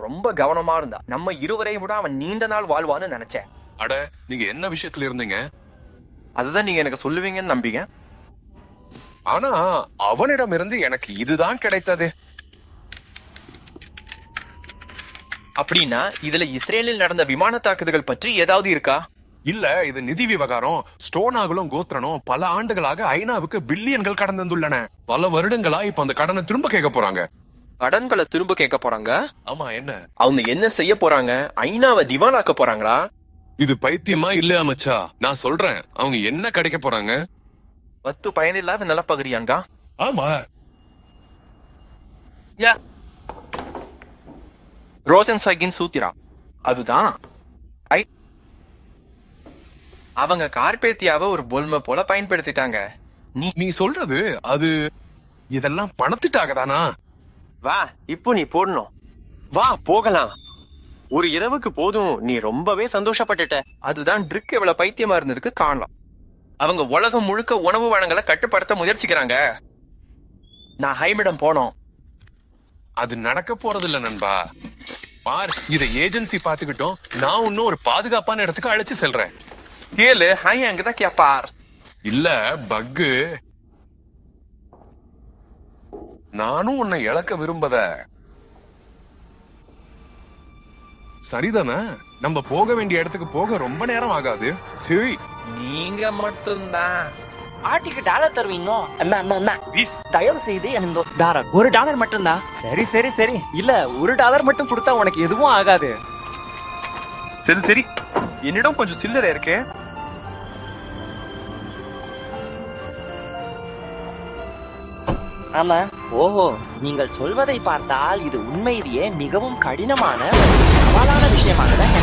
ரொம்ப கவனமா இருந்தா நம்ம இருவரையும் விட அவன் நீண்ட நாள் வாழ்வான்னு நினைச்சேன் அட நீங்க என்ன விஷயத்துல இருந்தீங்க அதுதான் நீங்க எனக்கு சொல்லுவீங்கன்னு நம்பிங்க ஆனா அவனிடம் இருந்து எனக்கு இதுதான் கிடைத்தது அப்படின்னா இதுல இஸ்ரேலில் நடந்த விமான தாக்குதல்கள் பற்றி ஏதாவது இருக்கா இல்ல இது நிதி விவகாரம் ஸ்டோனாகலும் கோத்ரனும் பல ஆண்டுகளாக ஐநாவுக்கு பில்லியன்கள் கடன் தந்துள்ளன பல வருடங்களா இப்ப அந்த கடனை திரும்ப கேட்க போறாங்க கடன்களை திரும்ப கேட்க போறாங்க ஆமா என்ன அவங்க என்ன செய்ய போறாங்க ஐநாவை திவாலாக்க போறாங்களா இது பைத்தியமா இல்லையா மச்சா நான் சொல்றேன் அவங்க என்ன கிடைக்க போறாங்க வத்து பயனில்லாத நிலப்பகுதியான்கா ஆமா ரோசன் சைகின் சூத்திரா அதுதான் ஐ அவங்க கார்பேத்தியாவை ஒரு பொல்மை போல பயன்படுத்திட்டாங்க நீ நீ சொல்றது அது இதெல்லாம் பணத்திட்டாக தானா வா இப்போ நீ போடணும் வா போகலாம் ஒரு இரவுக்கு போதும் நீ ரொம்பவே சந்தோஷப்பட்டுட்ட அதுதான் ட்ரிக் எவ்வளவு பைத்தியமா இருந்ததுக்கு காரணம் அவங்க உலகம் முழுக்க உணவு வளங்களை கட்டுப்படுத்த முயற்சிக்கிறாங்க நான் ஹைமிடம் போனோம் அது நடக்க போறது இல்ல நண்பா பார் இத ஏஜென்சி பாத்துக்கிட்டோம் நான் இன்னும் ஒரு பாதுகாப்பான இடத்துக்கு அழைச்சு செல்றேன் கேளு ஹை அங்கதான் கேப்பார் இல்ல பக்கு நானும் உன்னை இழக்க விரும்பத சரிதானே நம்ம போக வேண்டிய இடத்துக்கு போக ரொம்ப நேரம் ஆகாது சரி நீங்க மட்டும்தான் ஆட்டிக்கு dollar தருவீங்களோ Anna Anna Anna please தயவு செய்து எனக்கு டாலர் ஒரு டாலர் மட்டும்தான் சரி சரி சரி இல்ல ஒரு டாலர் மட்டும் கொடுத்தா உனக்கு எதுவும் ஆகாது சரி சரி என்னிடம் கொஞ்சம் சில்லறை இருக்கு ஆமா ஓஹோ நீங்கள் சொல்வதை பார்த்தால் இது உண்மையிலேயே மிகவும் கடினமான ஒரு சவாலான விஷயமாக தான்